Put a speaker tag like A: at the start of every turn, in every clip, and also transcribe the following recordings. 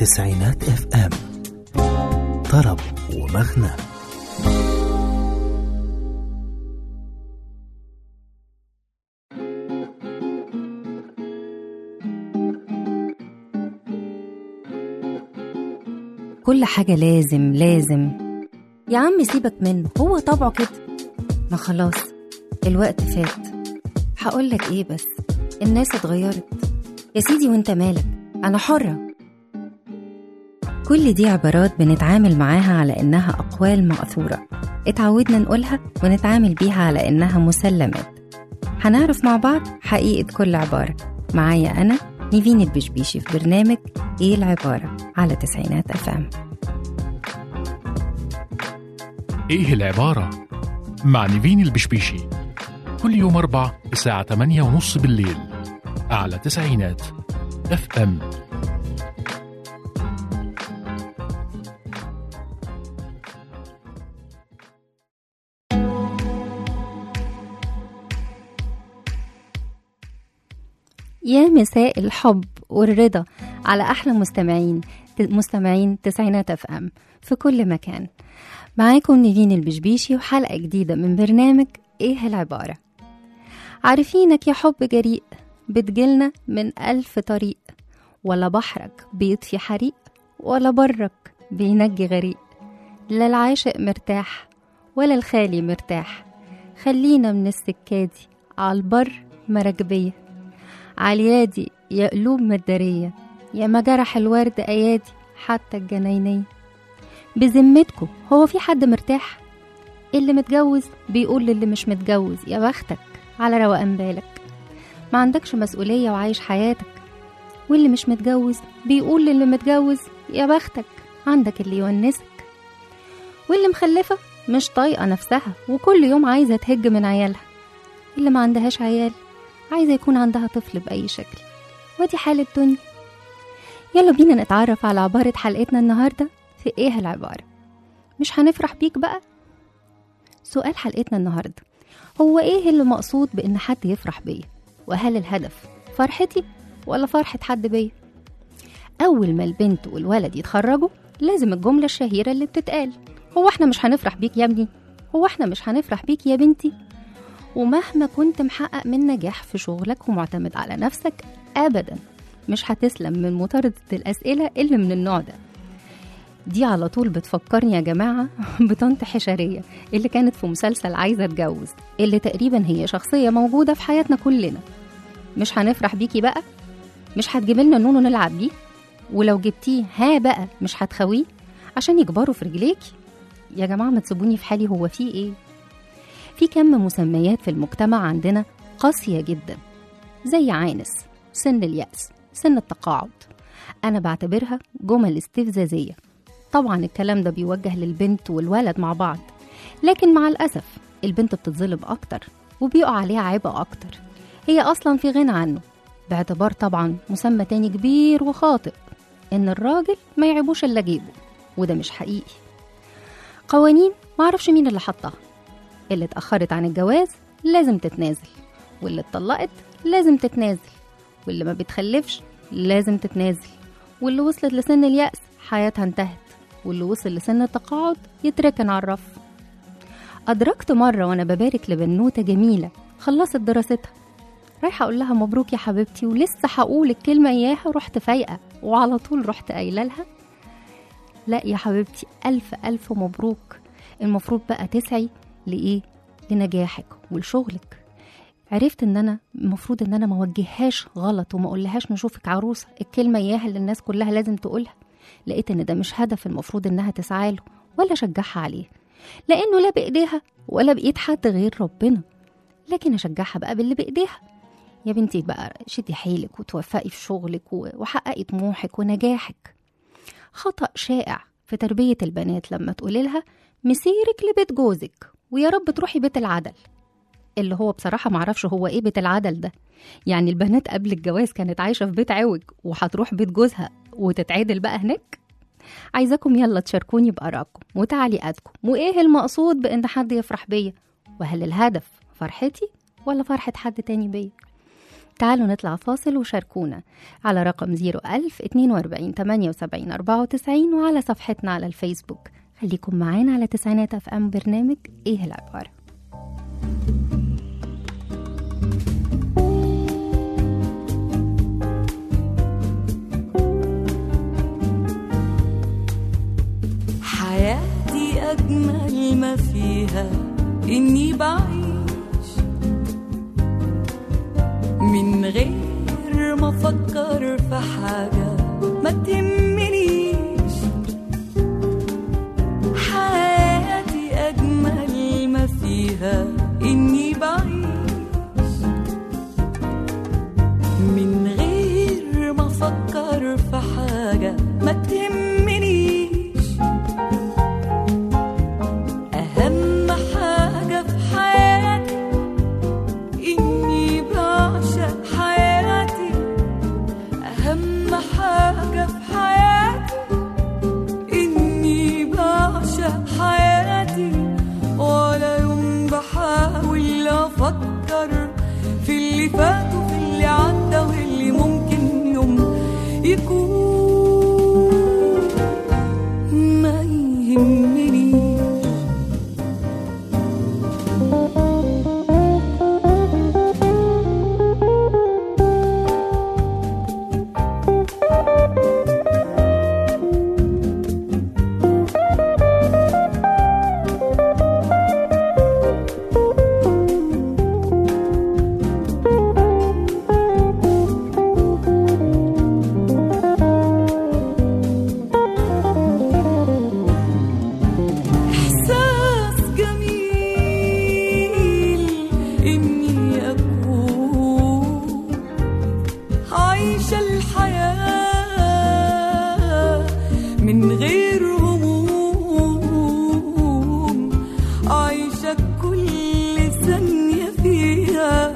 A: تسعينات اف ام طرب ومغنى
B: كل حاجة لازم لازم يا عم سيبك منه هو طبعه كده ما خلاص الوقت فات هقولك ايه بس الناس اتغيرت يا سيدي وانت مالك انا حرة كل دي عبارات بنتعامل معاها على انها اقوال مأثورة اتعودنا نقولها ونتعامل بيها على انها مسلمات هنعرف مع بعض حقيقة كل عبارة معايا أنا نيفين البشبيشي في برنامج إيه العبارة على تسعينات أفام
C: إيه العبارة؟ مع نيفين البشبيشي كل يوم أربع الساعة 8 ونص بالليل على تسعينات اف ام
B: يا مساء الحب والرضا على أحلى مستمعين مستمعين تسعينات اف ام في كل مكان معاكم نيفين البشبيشي وحلقة جديدة من برنامج ايه العبارة عارفينك يا حب جريء بتجيلنا من ألف طريق ولا بحرك بيطفي حريق ولا برك بينجي غريق لا العاشق مرتاح ولا الخالي مرتاح خلينا من السكادي عالبر مراكبية عاليادي يا قلوب مدارية يا ما جرح الورد أيادي حتى الجناينية بذمتكم هو في حد مرتاح اللي متجوز بيقول للي مش متجوز يا بختك على روقان بالك ما عندكش مسؤولية وعايش حياتك واللي مش متجوز بيقول للي متجوز يا بختك عندك اللي يونسك واللي مخلفة مش طايقة نفسها وكل يوم عايزة تهج من عيالها اللي ما عندهاش عيال عايزة يكون عندها طفل بأي شكل ودي حال الدنيا يلا بينا نتعرف على عبارة حلقتنا النهاردة في ايه العبارة مش هنفرح بيك بقى سؤال حلقتنا النهاردة هو ايه اللي مقصود بان حد يفرح بيا وهل الهدف فرحتي ولا فرحة حد بيا اول ما البنت والولد يتخرجوا لازم الجملة الشهيرة اللي بتتقال هو احنا مش هنفرح بيك يا ابني هو احنا مش هنفرح بيك يا بنتي ومهما كنت محقق من نجاح في شغلك ومعتمد على نفسك ابدا مش هتسلم من مطاردة الأسئلة اللي من النوع ده دي على طول بتفكرني يا جماعة بطنط حشرية اللي كانت في مسلسل عايزة اتجوز اللي تقريبا هي شخصية موجودة في حياتنا كلنا مش هنفرح بيكي بقى مش هتجيب لنا نونو نلعب بيه ولو جبتيه ها بقى مش هتخويه عشان يكبروا في رجليكي يا جماعة ما تسيبوني في حالي هو في ايه في كم مسميات في المجتمع عندنا قاسية جدا زي عانس سن اليأس سن التقاعد أنا بعتبرها جمل استفزازية طبعا الكلام ده بيوجه للبنت والولد مع بعض لكن مع الأسف البنت بتتظلم أكتر وبيقع عليها عبء أكتر هي أصلا في غنى عنه باعتبار طبعا مسمى تاني كبير وخاطئ إن الراجل ما يعيبوش إلا جيبه وده مش حقيقي قوانين معرفش مين اللي حطها اللي اتأخرت عن الجواز لازم تتنازل واللي اتطلقت لازم تتنازل واللي ما بتخلفش لازم تتنازل واللي وصلت لسن اليأس حياتها انتهت واللي وصل لسن التقاعد يتركن على الرف أدركت مرة وأنا ببارك لبنوتة جميلة خلصت دراستها رايحة أقول لها مبروك يا حبيبتي ولسه هقول الكلمة إياها ورحت فايقة وعلى طول رحت قايلة لها لا يا حبيبتي ألف ألف مبروك المفروض بقى تسعي لإيه لنجاحك ولشغلك عرفت ان انا المفروض ان انا ما اوجههاش غلط وما اقولهاش نشوفك عروسه الكلمه اياها اللي الناس كلها لازم تقولها لقيت ان ده مش هدف المفروض انها تسعى له ولا اشجعها عليه لانه لا بايديها ولا بايد حد غير ربنا لكن اشجعها بقى باللي بايديها يا بنتي بقى شدي حيلك وتوفقي في شغلك وحققي طموحك ونجاحك خطأ شائع في تربية البنات لما تقولي لها مسيرك لبيت جوزك ويا رب تروحي بيت العدل اللي هو بصراحة معرفش هو ايه بيت العدل ده يعني البنات قبل الجواز كانت عايشة في بيت عوج وهتروح بيت جوزها وتتعدل بقى هناك عايزاكم يلا تشاركوني بآرائكم وتعليقاتكم وإيه المقصود بإن حد يفرح بيا وهل الهدف فرحتي ولا فرحة حد تاني بيا تعالوا نطلع فاصل وشاركونا على رقم 01000 42 78 94 وعلى صفحتنا على الفيسبوك خليكم معانا على تسعينات اف ام برنامج ايه العبارة
D: حياتي أجمل ما فيها إني بعيش من غير ما أفكر في حاجة ما تهمنيش حياتي أجمل ما فيها إني بعيش من غير ما أفكر في حاجة ما تهمنيش أهم حاجة في حياتي إني بعشق حياتي أهم حاجة في حياتي إني بعشق حياتي ولا يوم بحاول أفكر في اللي فات وفي اللي عدى واللي ممكن يوم يكون ما يهمنيش إحساس جميل إني أكون عايشة الحياة من غير هموم عايشة كل ثانية فيها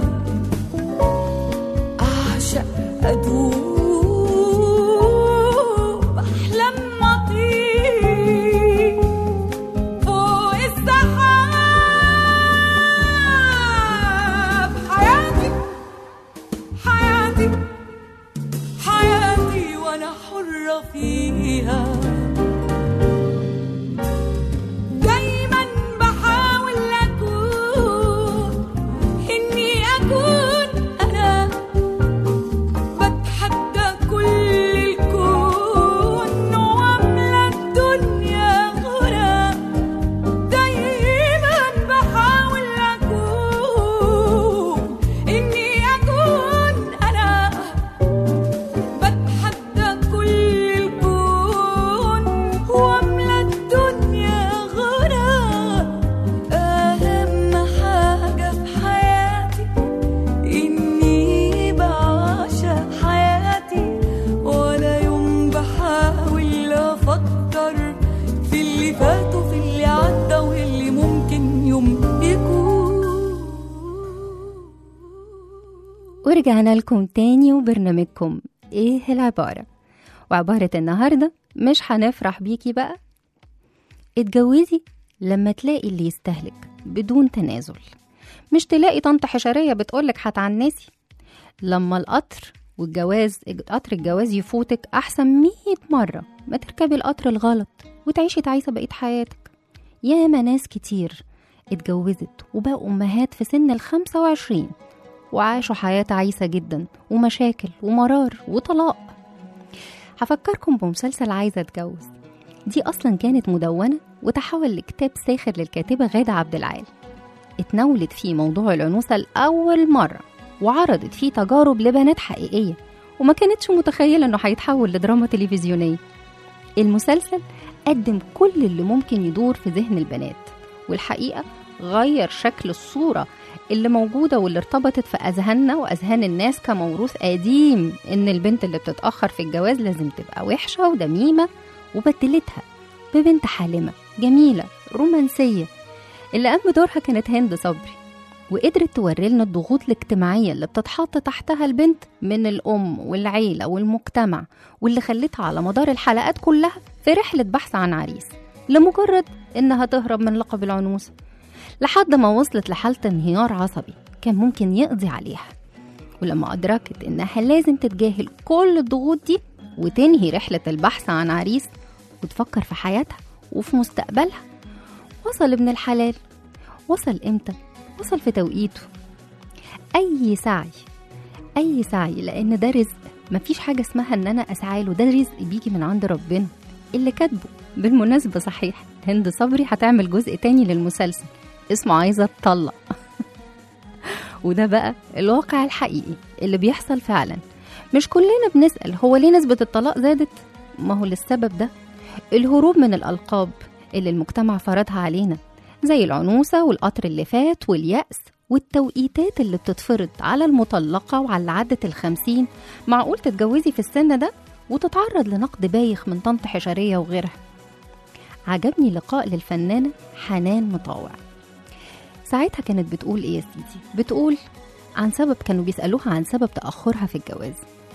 D: أعشق أدوب أحلام أطير فوق السحاب حياتي حياتي حياتي وانا حرة فيها دايما بحاول اكون اني اكون انا بتحدى كل الكون واملى الدنيا غرام دايما بحاول اكون اني اكون انا بتحدى كل الكون واملى الدنيا غرام اهم حاجه في حياتي اني بعشق حياتي ولا يوم بحاول افكر في اللي فات وفي اللي عدى واللي ممكن يوم يكون
B: ورجعنا لكم تاني وبرنامجكم ايه العبارة وعبارة النهاردة مش هنفرح بيكي بقى اتجوزي لما تلاقي اللي يستهلك بدون تنازل مش تلاقي طنط حشرية بتقولك هتعنسي لما القطر والجواز قطر الجواز يفوتك أحسن مية مرة ما تركبي القطر الغلط وتعيشي تعيسة بقية حياتك ياما ناس كتير اتجوزت وبقوا أمهات في سن الخمسة وعشرين وعاشوا حياة عيسى جدا ومشاكل ومرار وطلاق هفكركم بمسلسل عايزة اتجوز دي أصلا كانت مدونة وتحول لكتاب ساخر للكاتبة غادة عبد العال اتناولت فيه موضوع العنوسة لأول مرة وعرضت فيه تجارب لبنات حقيقية وما كانتش متخيلة إنه هيتحول لدراما تلفزيونية المسلسل قدم كل اللي ممكن يدور في ذهن البنات والحقيقة غير شكل الصورة اللي موجودة واللي ارتبطت في أذهاننا وأذهان الناس كموروث قديم إن البنت اللي بتتأخر في الجواز لازم تبقى وحشة ودميمة وبدلتها ببنت حالمة جميلة رومانسية اللي قام بدورها كانت هند صبري وقدرت توري لنا الضغوط الاجتماعية اللي بتتحط تحتها البنت من الأم والعيلة والمجتمع واللي خلتها على مدار الحلقات كلها في رحلة بحث عن عريس لمجرد إنها تهرب من لقب العنوسة لحد ما وصلت لحالة انهيار عصبي كان ممكن يقضي عليها ولما أدركت إنها لازم تتجاهل كل الضغوط دي وتنهي رحلة البحث عن عريس وتفكر في حياتها وفي مستقبلها وصل ابن الحلال وصل إمتى؟ وصل في توقيته أي سعي أي سعي لأن ده رزق مفيش حاجة اسمها إن أنا أسعى له ده رزق بيجي من عند ربنا اللي كاتبه بالمناسبة صحيح هند صبري هتعمل جزء تاني للمسلسل اسمه عايزة تطلق وده بقى الواقع الحقيقي اللي بيحصل فعلا مش كلنا بنسأل هو ليه نسبة الطلاق زادت؟ ما هو للسبب ده الهروب من الألقاب اللي المجتمع فرضها علينا زي العنوسة والقطر اللي فات واليأس والتوقيتات اللي بتتفرض على المطلقة وعلى اللي عدت الخمسين معقول تتجوزي في السن ده وتتعرض لنقد بايخ من طنط حشرية وغيرها عجبني لقاء للفنانة حنان مطاوع ساعتها كانت بتقول ايه يا سيدي بتقول عن سبب كانوا بيسألوها عن سبب تأخرها في الجواز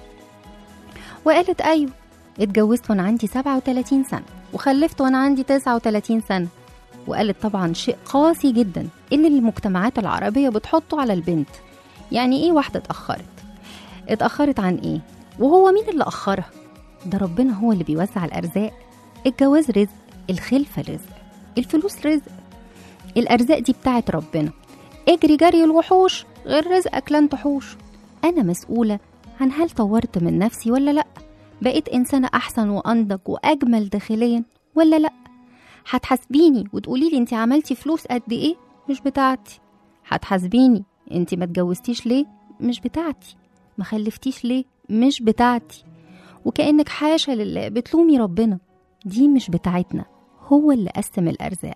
B: وقالت أيوه اتجوزت وأنا عندي 37 سنة وخلفت وأنا عندي 39 سنة وقالت طبعا شيء قاسي جدا اللي المجتمعات العربية بتحطه على البنت يعني ايه واحدة اتأخرت اتأخرت عن ايه وهو مين اللي أخرها ده ربنا هو اللي بيوزع الأرزاق الجواز رزق الخلفة رزق الفلوس رزق الأرزاق دي بتاعت ربنا اجري جري الوحوش غير رزقك لن تحوش أنا مسؤولة عن هل طورت من نفسي ولا لأ بقيت إنسانة أحسن وأنضج وأجمل داخليا ولا لأ هتحاسبيني وتقولي لي انت عملتي فلوس قد ايه مش بتاعتي هتحاسبيني انت ما اتجوزتيش ليه مش بتاعتي ما خلفتيش ليه مش بتاعتي وكأنك حاشا لله بتلومي ربنا دي مش بتاعتنا هو اللي قسم الأرزاق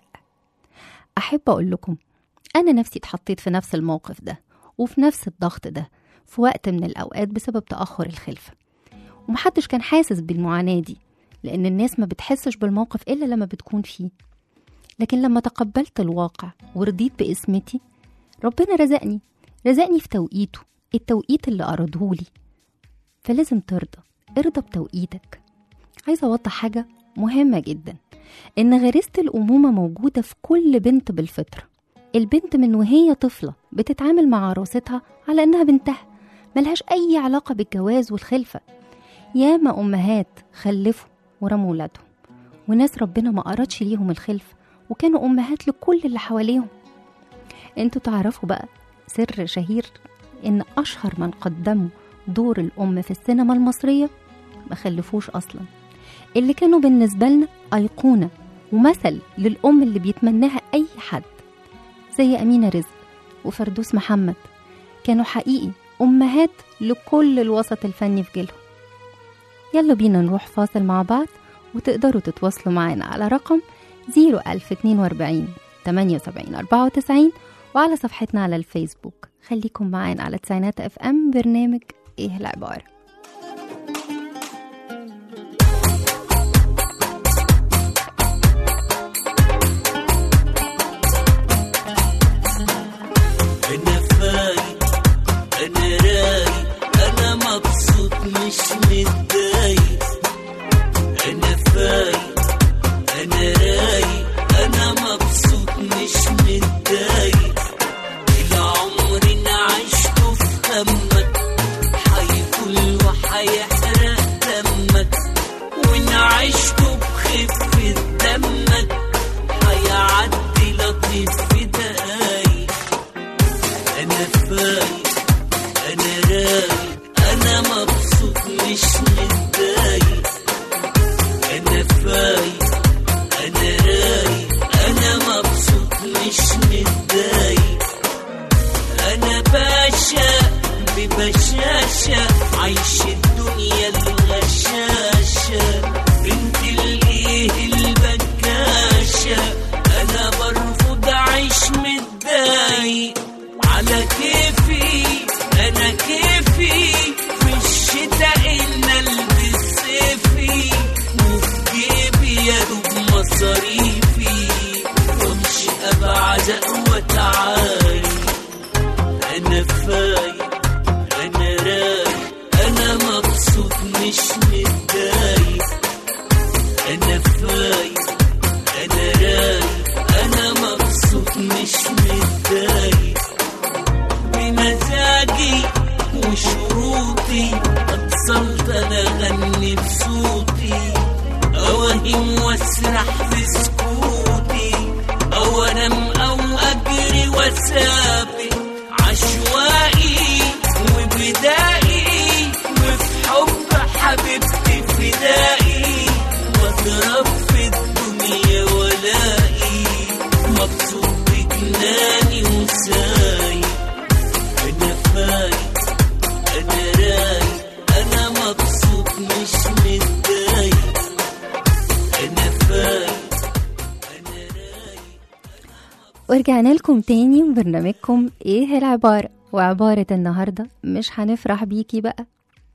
B: أحب أقول لكم أنا نفسي اتحطيت في نفس الموقف ده وفي نفس الضغط ده في وقت من الأوقات بسبب تأخر الخلفة ومحدش كان حاسس بالمعاناة دي لأن الناس ما بتحسش بالموقف إلا لما بتكون فيه لكن لما تقبلت الواقع ورضيت باسمتي ربنا رزقني رزقني في توقيته التوقيت اللي أرادهولي فلازم ترضى ارضى بتوقيتك عايزة أوضح حاجة مهمة جدا إن غريزة الأمومة موجودة في كل بنت بالفطرة البنت من وهي طفلة بتتعامل مع عروستها على إنها بنتها ملهاش أي علاقة بالجواز والخلفة ياما أمهات خلفوا ورموا ولادهم وناس ربنا ما أرادش ليهم الخلفة وكانوا أمهات لكل اللي حواليهم انتوا تعرفوا بقى سر شهير إن أشهر من قدموا دور الأم في السينما المصرية ما خلفوش أصلا اللي كانوا بالنسبة لنا أيقونة ومثل للأم اللي بيتمناها أي حد زي أمينة رزق وفردوس محمد كانوا حقيقي أمهات لكل الوسط الفني في جيلهم يلا بينا نروح فاصل مع بعض وتقدروا تتواصلوا معنا على رقم 01042 78 94 وعلى صفحتنا على الفيسبوك خليكم معانا على تسعينات اف ام برنامج ايه العبارة
E: انا فايق انا رايق انا مبسوط مش متضايق انا فايق انا رايق انا مبسوط مش متضايق العمر انا عشته في همك هيطول وهيحرق دمك وان عشته بخفة دمك هيعدي لطيف في دقايق انا فايق انا رايق انا مبسوط مش متضايق انا فايق انا رايق انا مبسوط مش متضايق انا باشا ببشاشة عايش الدنيا الغشاشة بنت الايه البكاشة انا برفض اعيش متضايق على كيفي انا كيفي في الشتاء ان البس صيفي وفي جيبي يا دوب مصاريفي وامشي ابعزق واتعاري انا فايق انا رايق انا مبسوط مش متضايق انا فايق انا رايق انا مبسوط مش متضايق بمزاجي مش بصوتي أوهم واسرح في سكوتي أو أنام أو أجري وأسابق عشوائي وبدائي وفي حب حبيبتي فدائي واضرب في الدنيا ولائي مبسوط بجناني وسايق أنا فايق أنا رايق أنا مبسوط مش متضايق أنا فايق أنا رايق
B: ورجعنا لكم تاني من برنامجكم ايه العبارة وعبارة النهاردة مش هنفرح بيكي بقى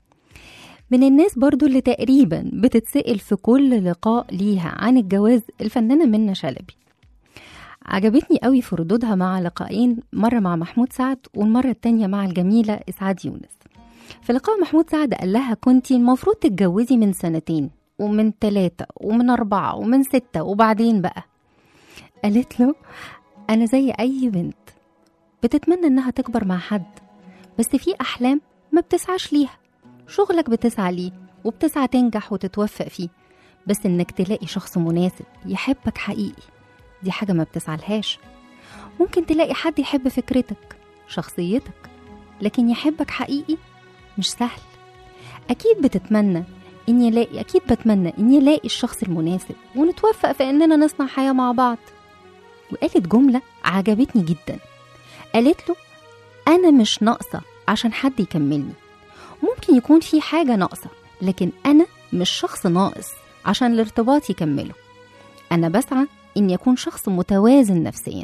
B: من الناس برضو اللي تقريبا بتتسأل في كل لقاء ليها عن الجواز الفنانة منى شلبي عجبتني قوي في ردودها مع لقاءين مرة مع محمود سعد والمرة التانية مع الجميلة إسعاد يونس في لقاء محمود سعد قال لها كنتي المفروض تتجوزي من سنتين ومن ثلاثة ومن أربعة ومن ستة وبعدين بقى قالت له أنا زي أي بنت بتتمنى إنها تكبر مع حد بس في أحلام ما بتسعاش ليها شغلك بتسعى ليه وبتسعى تنجح وتتوفق فيه بس إنك تلاقي شخص مناسب يحبك حقيقي دي حاجة ما بتسعلهاش ممكن تلاقي حد يحب فكرتك شخصيتك لكن يحبك حقيقي مش سهل أكيد بتتمنى إني ألاقي أكيد بتمنى إني ألاقي الشخص المناسب ونتوفق في إننا نصنع حياة مع بعض وقالت جملة عجبتني جدا قالت له أنا مش ناقصة عشان حد يكملني ممكن يكون في حاجة ناقصة لكن أنا مش شخص ناقص عشان الارتباط يكمله أنا بسعى إني أكون شخص متوازن نفسيا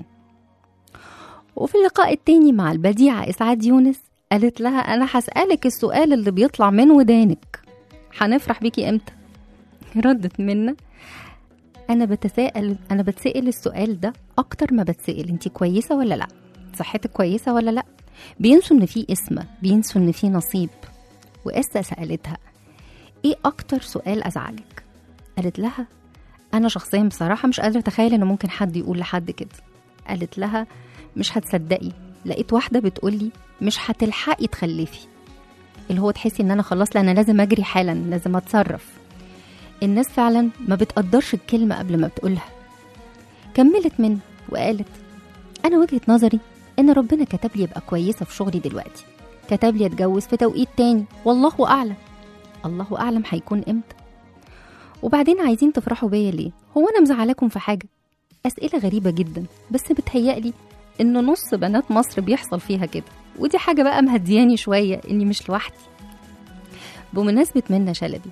B: وفي اللقاء التاني مع البديعة إسعاد يونس قالت لها أنا هسألك السؤال اللي بيطلع من ودانك هنفرح بيكي إمتى ردت منا أنا بتساءل أنا بتسأل السؤال ده أكتر ما بتسأل أنت كويسة ولا لأ صحتك كويسة ولا لأ بينسوا إن في اسم بينسوا إن في نصيب وإسا سألتها إيه أكتر سؤال أزعلك قالت لها أنا شخصيا بصراحة مش قادرة أتخيل إن ممكن حد يقول لحد كده قالت لها مش هتصدقي لقيت واحدة بتقولي مش هتلحقي تخلفي اللي هو تحسي ان انا خلاص لا انا لازم اجري حالا لازم اتصرف الناس فعلا ما بتقدرش الكلمة قبل ما بتقولها كملت من وقالت انا وجهة نظري ان ربنا كتب لي ابقى كويسة في شغلي دلوقتي كتب لي اتجوز في توقيت تاني والله اعلم الله اعلم هيكون امتى وبعدين عايزين تفرحوا بيا ليه هو انا مزعلاكم في حاجة اسئلة غريبة جدا بس بتهيألي ان نص بنات مصر بيحصل فيها كده ودي حاجة بقى مهدياني شوية اني مش لوحدي بمناسبة منى شلبي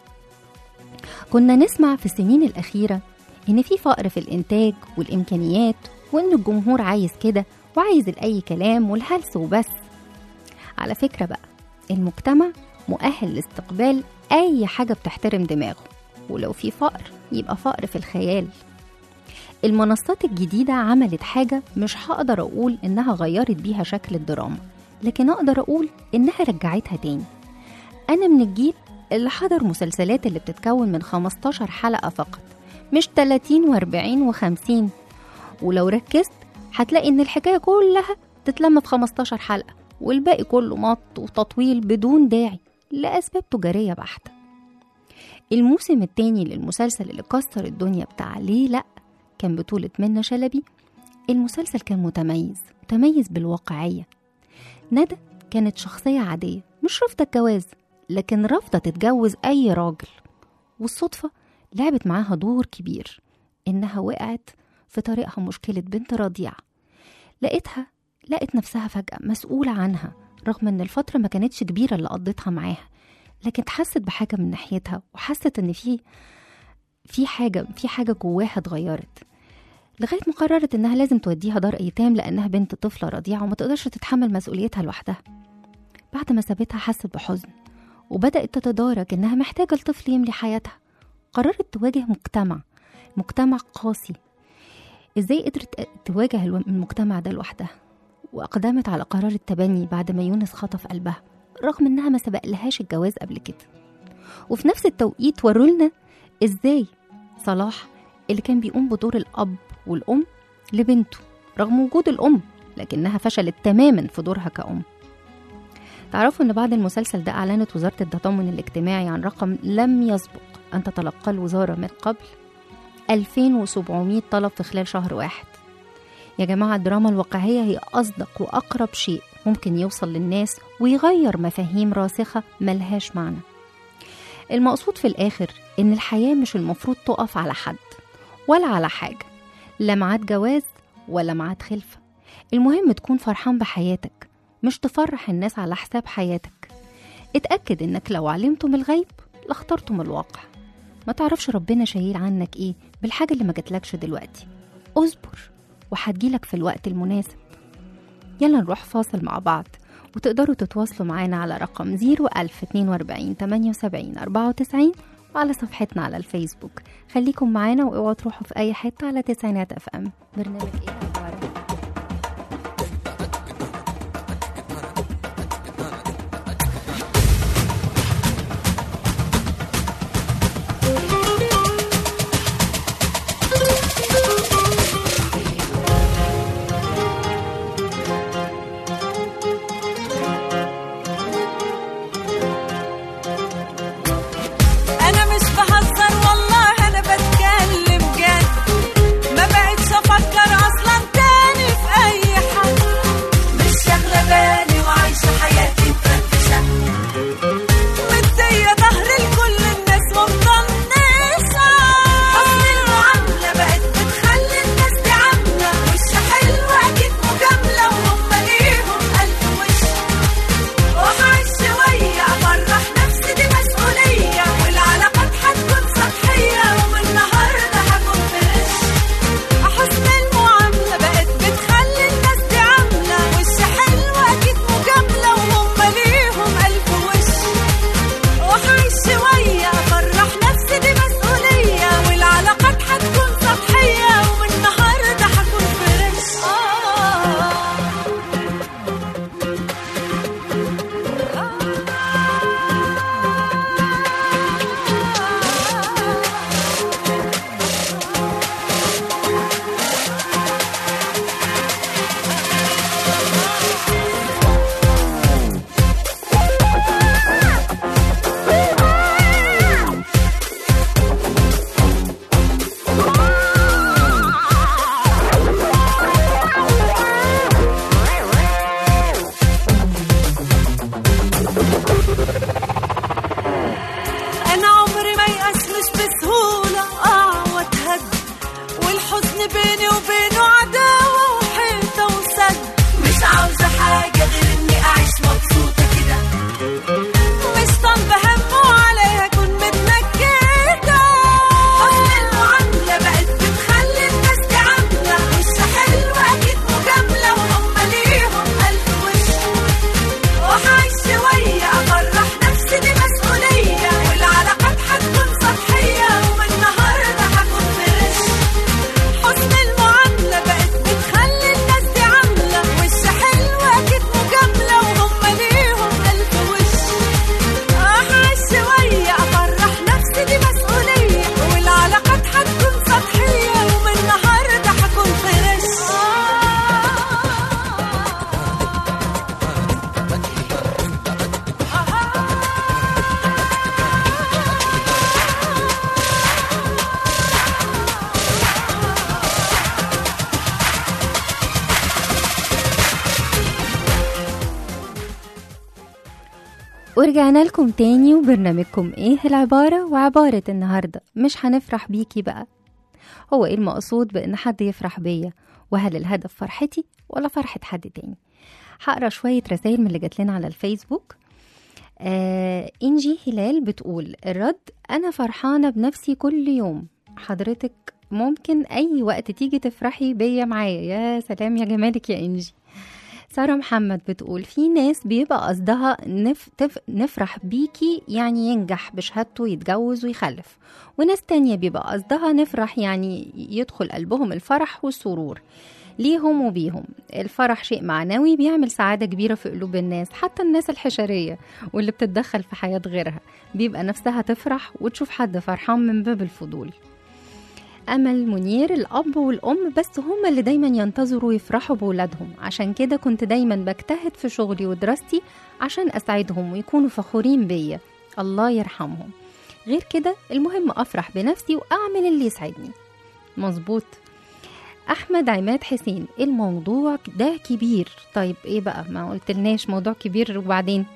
B: كنا نسمع في السنين الأخيرة إن في فقر في الإنتاج والإمكانيات وإن الجمهور عايز كده وعايز الأي كلام والهلس وبس على فكرة بقى المجتمع مؤهل لاستقبال أي حاجة بتحترم دماغه ولو في فقر يبقى فقر في الخيال المنصات الجديدة عملت حاجة مش هقدر أقول إنها غيرت بيها شكل الدراما لكن أقدر أقول إنها رجعتها تاني أنا من الجيل اللي حضر مسلسلات اللي بتتكون من 15 حلقة فقط مش 30 و40 و50 ولو ركزت هتلاقي إن الحكاية كلها تتلم في 15 حلقة والباقي كله مط وتطويل بدون داعي لأسباب تجارية بحتة الموسم التاني للمسلسل اللي كسر الدنيا بتاع ليه لأ كان بطولة منى شلبي المسلسل كان متميز متميز بالواقعية ندى كانت شخصية عادية مش رافضة الجواز لكن رافضة تتجوز أي راجل والصدفة لعبت معاها دور كبير إنها وقعت في طريقها مشكلة بنت رضيعة لقيتها لقت نفسها فجأة مسؤولة عنها رغم إن الفترة ما كانتش كبيرة اللي قضيتها معاها لكن حست بحاجة من ناحيتها وحست إن في في حاجة في حاجة جواها اتغيرت لغاية ما قررت إنها لازم توديها دار أيتام لأنها بنت طفلة رضيعة وما تقدرش تتحمل مسؤوليتها لوحدها بعد ما سابتها حست بحزن وبدأت تتدارك إنها محتاجة لطفل يملي حياتها قررت تواجه مجتمع مجتمع قاسي إزاي قدرت تواجه الو- المجتمع ده لوحدها وأقدمت على قرار التبني بعد ما يونس خطف قلبها رغم إنها ما سبقلهاش الجواز قبل كده وفي نفس التوقيت ورولنا إزاي صلاح اللي كان بيقوم بدور الأب والأم لبنته رغم وجود الأم لكنها فشلت تماما في دورها كأم تعرفوا ان بعد المسلسل ده اعلنت وزاره التضامن الاجتماعي عن رقم لم يسبق ان تتلقاه الوزاره من قبل 2700 طلب في خلال شهر واحد يا جماعة الدراما الواقعية هي أصدق وأقرب شيء ممكن يوصل للناس ويغير مفاهيم راسخة ملهاش معنى المقصود في الآخر إن الحياة مش المفروض تقف على حد ولا على حاجة لا معاد جواز ولا معاد خلفة المهم تكون فرحان بحياتك مش تفرح الناس على حساب حياتك اتأكد إنك لو علمتم الغيب لاخترتم الواقع ما تعرفش ربنا شايل عنك إيه بالحاجة اللي ما جاتلكش دلوقتي اصبر وهتجيلك في الوقت المناسب يلا نروح فاصل مع بعض وتقدروا تتواصلوا معانا على رقم 01042 78 94 وعلى صفحتنا على الفيسبوك خليكم معانا واوعوا تروحوا في اي حته على تسعينات اف ام برنامج ايه العبارة؟
D: انا مش بهزر والله انا بتكلم جد ما بقتش افكر اصلا تاني في اي حد مش شاغله بالي وعايشه حياتي مفرفشه مديه ظهر لكل الناس ومطنشه اصل المعامله بقت بتخلي الناس دي عامله وش حلوه اكيد مجامله وهم ليهم الف وش وهعيش شوية أفرح نفسي دي مسؤولية والعلاقات هتكون سطحية ومن النهاردة هكون فريش حسن المعاملة بقت بتخلي الناس دي عاملة وش حلوة أكيد مجاملة وهم ليهم ألف وش وهعيش شوية أفرح نفسي دي مسؤولية والعلاقات هتكون سطحية ومن النهاردة هكون فريش آه انا عمري ما يأس مش بسهولة اه واتهد والحزن بيني وبينه عداوة وحيطة وسد مش عاوزة حاجة غير اني اعيش مبسوطة كده مش طالبة هم وعليها اكون متنكدة حسن المعاملة بقت بتخلي الناس دي عاملة وش حلوة اكيد مجاملة وهم ليهم الف وش وهعيش شوية أفرح نفسي دي مسؤولية والعلاقات هتكون سطحية ومن النهاردة هكون فريش حسن المعاملة بقت بتخلي الناس دي عاملة وش حلوة أكيد مجاملة وهم ليهم ألف وش هعيش شوية أفرح نفسي دي مسؤولية والعلاقات هتكون سطحية ومن النهاردة هكون فريش
B: ورجعنا لكم تاني وبرنامجكم ايه العبارة وعبارة النهاردة مش هنفرح بيكي بقى هو ايه المقصود بان حد يفرح بيا وهل الهدف فرحتي ولا فرحة حد تاني هقرا شوية رسائل من اللي جات لنا على الفيسبوك آه إنجي هلال بتقول الرد أنا فرحانة بنفسي كل يوم حضرتك ممكن أي وقت تيجي تفرحي بيا معايا يا سلام يا جمالك يا إنجي سارة محمد بتقول في ناس بيبقى قصدها نف... تف... نفرح بيكي يعني ينجح بشهادته يتجوز ويخلف وناس تانية بيبقى قصدها نفرح يعني يدخل قلبهم الفرح والسرور ليهم وبيهم الفرح شيء معنوي بيعمل سعادة كبيرة في قلوب الناس حتى الناس الحشرية واللي بتتدخل في حياة غيرها بيبقى نفسها تفرح وتشوف حد فرحان من باب الفضول أمل منير الأب والأم بس هما اللي دايما ينتظروا يفرحوا بولادهم عشان كده كنت دايما بجتهد في شغلي ودراستي عشان أسعدهم ويكونوا فخورين بيا الله يرحمهم غير كده المهم أفرح بنفسي وأعمل اللي يسعدني مظبوط أحمد عماد حسين الموضوع ده كبير طيب إيه بقى ما قلتلناش موضوع كبير وبعدين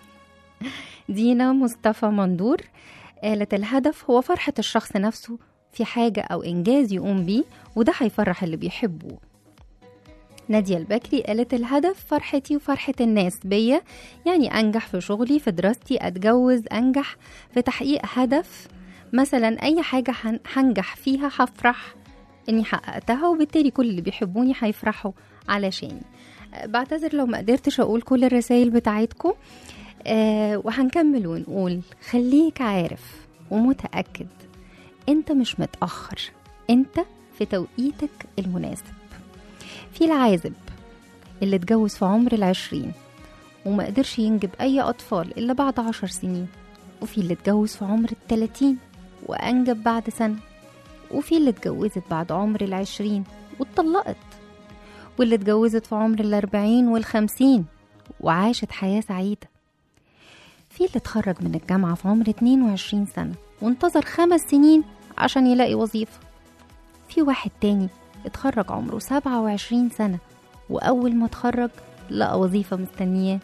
B: دينا مصطفى مندور قالت الهدف هو فرحة الشخص نفسه في حاجة أو إنجاز يقوم بيه وده هيفرح اللي بيحبه نادية البكري قالت الهدف فرحتي وفرحة الناس بيا يعني أنجح في شغلي في دراستي أتجوز أنجح في تحقيق هدف مثلا أي حاجة هن- هنجح فيها هفرح إني حققتها وبالتالي كل اللي بيحبوني هيفرحوا علشاني أه، بعتذر لو ما قدرتش أقول كل الرسائل بتاعتكم آه وهنكمل ونقول خليك عارف ومتأكد انت مش متأخر انت في توقيتك المناسب في العازب اللي اتجوز في عمر العشرين وما قدرش ينجب أي أطفال إلا بعد عشر سنين وفي اللي اتجوز في عمر التلاتين وأنجب بعد سنة وفي اللي اتجوزت بعد عمر العشرين واتطلقت واللي اتجوزت في عمر الأربعين والخمسين وعاشت حياة سعيدة في اللي اتخرج من الجامعة في عمر 22 سنة وانتظر خمس سنين عشان يلاقي وظيفة في واحد تاني اتخرج عمره 27 سنة وأول ما اتخرج لقى وظيفة مستنياه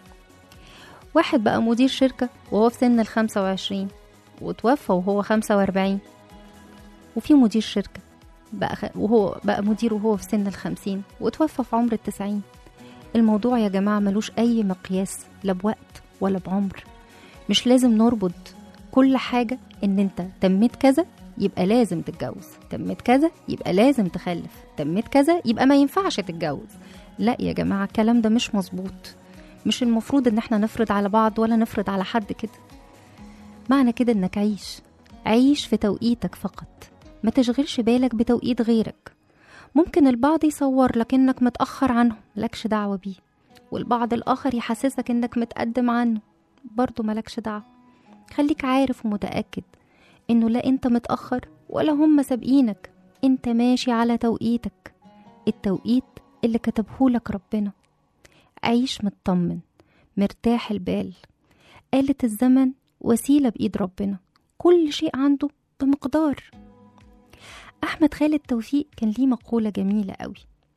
B: واحد بقى مدير شركة وهو في سن الخمسة وعشرين وتوفى وهو خمسة وأربعين وفي مدير شركة بقى خ... وهو بقى مدير وهو في سن الخمسين وتوفى في عمر التسعين الموضوع يا جماعة ملوش أي مقياس لا بوقت ولا بعمر مش لازم نربط كل حاجة إن أنت تميت كذا يبقى لازم تتجوز تميت كذا يبقى لازم تخلف تميت كذا يبقى ما ينفعش تتجوز لا يا جماعة الكلام ده مش مظبوط مش المفروض ان احنا نفرض على بعض ولا نفرض على حد كده معنى كده انك عيش عيش في توقيتك فقط ما تشغلش بالك بتوقيت غيرك ممكن البعض يصور لك انك متأخر عنهم ملكش دعوة بيه والبعض الآخر يحسسك انك متقدم عنه برضه ملكش دعوة خليك عارف ومتأكد انه لا انت متأخر ولا هم سابقينك انت ماشي على توقيتك التوقيت اللي كتبهولك ربنا عيش مطمن مرتاح البال آلة الزمن وسيلة بإيد ربنا كل شيء عنده بمقدار أحمد خالد توفيق كان ليه مقولة جميلة قوي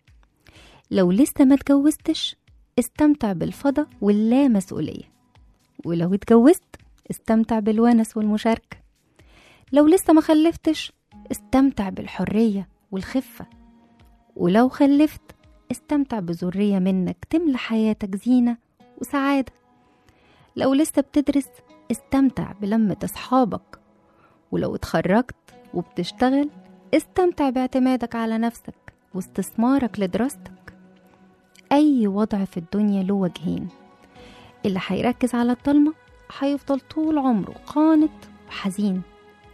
B: لو لسه ما اتجوزتش استمتع بالفضا واللا مسؤولية ولو اتجوزت استمتع بالونس والمشاركة لو لسه ما خلفتش استمتع بالحرية والخفة ولو خلفت استمتع بذرية منك تملى حياتك زينة وسعادة لو لسه بتدرس استمتع بلمة أصحابك ولو اتخرجت وبتشتغل استمتع باعتمادك على نفسك واستثمارك لدراستك أي وضع في الدنيا له وجهين اللي هيركز على الضلمة هيفضل طول عمره قانط وحزين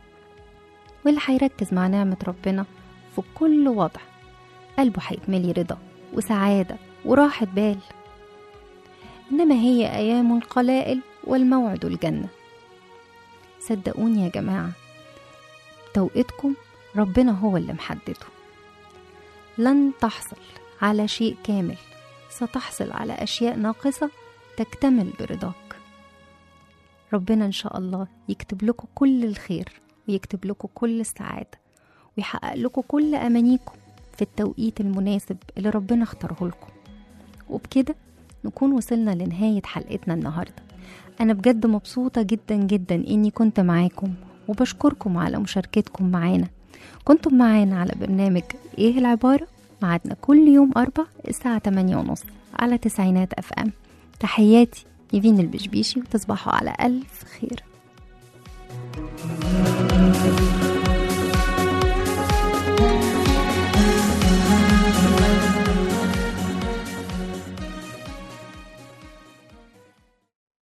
B: واللي هيركز مع نعمة ربنا في كل وضع قلبه هيتملي رضا وسعادة وراحة بال إنما هي أيام قلائل والموعد الجنة صدقوني يا جماعة توقيتكم ربنا هو اللي محدده لن تحصل على شيء كامل ستحصل على أشياء ناقصة تكتمل برضاك ربنا إن شاء الله يكتب لكم كل الخير ويكتب لكم كل السعادة ويحقق لكم كل أمانيكم في التوقيت المناسب اللي ربنا اختاره لكم وبكده نكون وصلنا لنهاية حلقتنا النهاردة أنا بجد مبسوطة جدا جدا إني كنت معاكم وبشكركم على مشاركتكم معانا كنتم معانا على برنامج إيه العبارة معادنا كل يوم أربع الساعة 8 ونص على تسعينات أف أم تحياتي يفين البشبيشي وتصبحوا على ألف خير